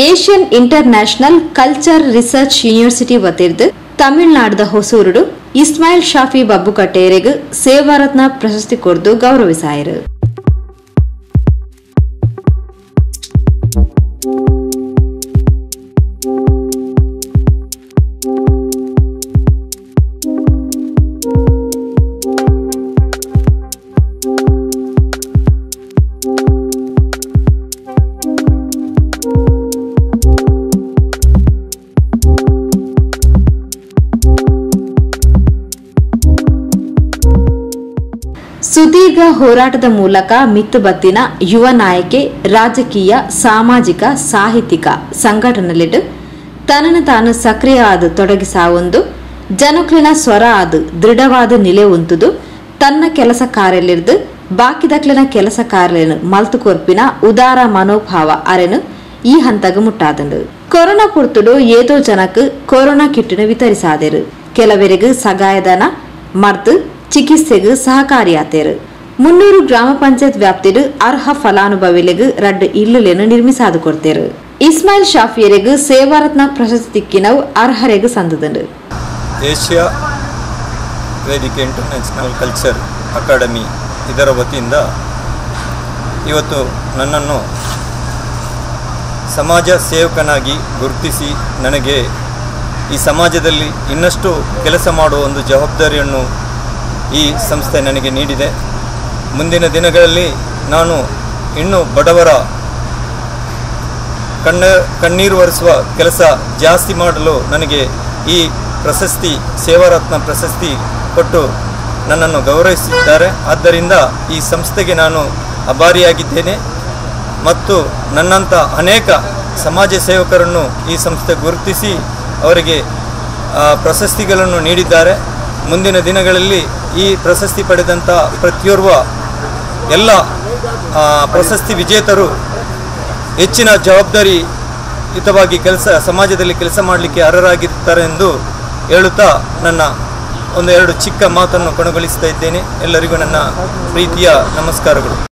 Asian international culture research university ವತಿರ್ದು ತಮಿಳುನಾಡದ ಹೊಸೂರುಡು ಇಸ್ಮಾಯಿಲ್ ಶಾಫಿ ಬಬ್ಬುಕಟ್ಟೇರೆಗ್ ಸೇವಾರತ್ನ ಪ್ರಶಸ್ತಿ ಕೊಡ್ದು ಗೌರವಿಸಾಯರು ಸುದೀರ್ಘ ಹೋರಾಟದ ಮೂಲಕ ಮಿತ್ತು ಬತ್ತಿನ ಯುವ ನಾಯಕೆ ರಾಜಕೀಯ ಸಾಮಾಜಿಕ ಸಾಹಿತ್ಯಿಕ ಸಂಘಟನೆಲಿಟ್ಟು ತನ್ನನ್ನು ತಾನು ಸಕ್ರಿಯ ಆದು ತೊಡಗಿಸಾವೊಂದು ಜನಕ್ಲಿನ ಸ್ವರ ಆದು ದೃಢವಾದ ನಿಲೆ ಉಂತುದು ತನ್ನ ಕೆಲಸ ಕಾರ್ಯಲಿರ್ದು ಬಾಕಿದಕ್ಲಿನ ಕೆಲಸ ಕಾರ್ಯలను ಮಲ್ತು ಕೊರ್ಪಿನ ಉದಾರ ಮನೋಭಾವ ಅರೆನು ಈ ಹಂತಗ ಮುಟ್ಟಾದಂಡು ಕೊರೋನಾ ಪುರ್ತುಡು ಏದೋ ಜನಕ್ ಕೊರೋನಾ ಕಿಟ್ಟನ್ನು ವಿತರಿಸಾದೆರು ಕೆಲವರಿಗೆ ಸಗಾಯಧನ ಮರ್ದು ಚಿಕಿತ್ಸೆಗೆ ಸಹಕಾರಿಯಾತೇರು ಮುನ್ನೂರು ಗ್ರಾಮ ಪಂಚಾಯತ್ ವ್ಯಾಪ್ತಿಡು ಅರ್ಹ ಫಲಾನುಭವಿಗಳಿಗೆ ರಡ್ಡು ಇಲ್ಲುಲೆನು ನಿರ್ಮಿಸಾದು ಕೊಡ್ತೇರು ಇಸ್ಮಾಯಿಲ್ ಶಾಫಿಯರಿಗೆ ಸೇವಾರತ್ನ ಪ್ರಶಸ್ತಿ ತಿಕ್ಕಿನವು ಅರ್ಹರೆಗೆ ಸಂದದಂಡು ಏಷ್ಯಾ ವೇದಿಕೆ ಇಂಟರ್ನ್ಯಾಷನಲ್ ಕಲ್ಚರ್ ಅಕಾಡೆಮಿ ಇದರ ವತಿಯಿಂದ ಇವತ್ತು ನನ್ನನ್ನು ಸಮಾಜ ಸೇವಕನಾಗಿ ಗುರುತಿಸಿ ನನಗೆ ಈ ಸಮಾಜದಲ್ಲಿ ಇನ್ನಷ್ಟು ಕೆಲಸ ಮಾಡುವ ಒಂದು ಜವಾಬ್ದಾರಿಯನ್ನು ಈ ಸಂಸ್ಥೆ ನನಗೆ ನೀಡಿದೆ ಮುಂದಿನ ದಿನಗಳಲ್ಲಿ ನಾನು ಇನ್ನೂ ಬಡವರ ಕಣ್ಣ ಕಣ್ಣೀರು ಒರೆಸುವ ಕೆಲಸ ಜಾಸ್ತಿ ಮಾಡಲು ನನಗೆ ಈ ಪ್ರಶಸ್ತಿ ಸೇವಾರತ್ನ ಪ್ರಶಸ್ತಿ ಕೊಟ್ಟು ನನ್ನನ್ನು ಗೌರವಿಸಿದ್ದಾರೆ ಆದ್ದರಿಂದ ಈ ಸಂಸ್ಥೆಗೆ ನಾನು ಅಭಾರಿಯಾಗಿದ್ದೇನೆ ಮತ್ತು ನನ್ನಂಥ ಅನೇಕ ಸಮಾಜ ಸೇವಕರನ್ನು ಈ ಸಂಸ್ಥೆ ಗುರುತಿಸಿ ಅವರಿಗೆ ಆ, ಪ್ರಶಸ್ತಿಗಳನ್ನು ನೀಡಿದ್ದಾರೆ ಮುಂದಿನ ದಿನಗಳಲ್ಲಿ ಈ ಪ್ರಶಸ್ತಿ ಪಡೆದಂಥ ಪ್ರತಿಯೋರ್ವ ಎಲ್ಲ ಆ, ಪ್ರಶಸ್ತಿ ವಿಜೇತರು ಹೆಚ್ಚಿನ ಜವಾಬ್ದಾರಿಯುತವಾಗಿ ಕೆಲಸ ಸಮಾಜದಲ್ಲಿ ಕೆಲಸ ಮಾಡಲಿಕ್ಕೆ ಅರ್ಹರಾಗಿರ್ತಾರೆ ಎಂದು ಹೇಳುತ್ತಾ ನನ್ನ ಒಂದು ಎರಡು ಚಿಕ್ಕ ಮಾತನ್ನು ಕೊನೆಗೊಳಿಸ್ತಾ ಇದ್ದೇನೆ ಎಲ್ಲರಿಗೂ ನನ್ನ ಪ್ರೀತಿಯ ನಮಸ್ಕಾರಗಳು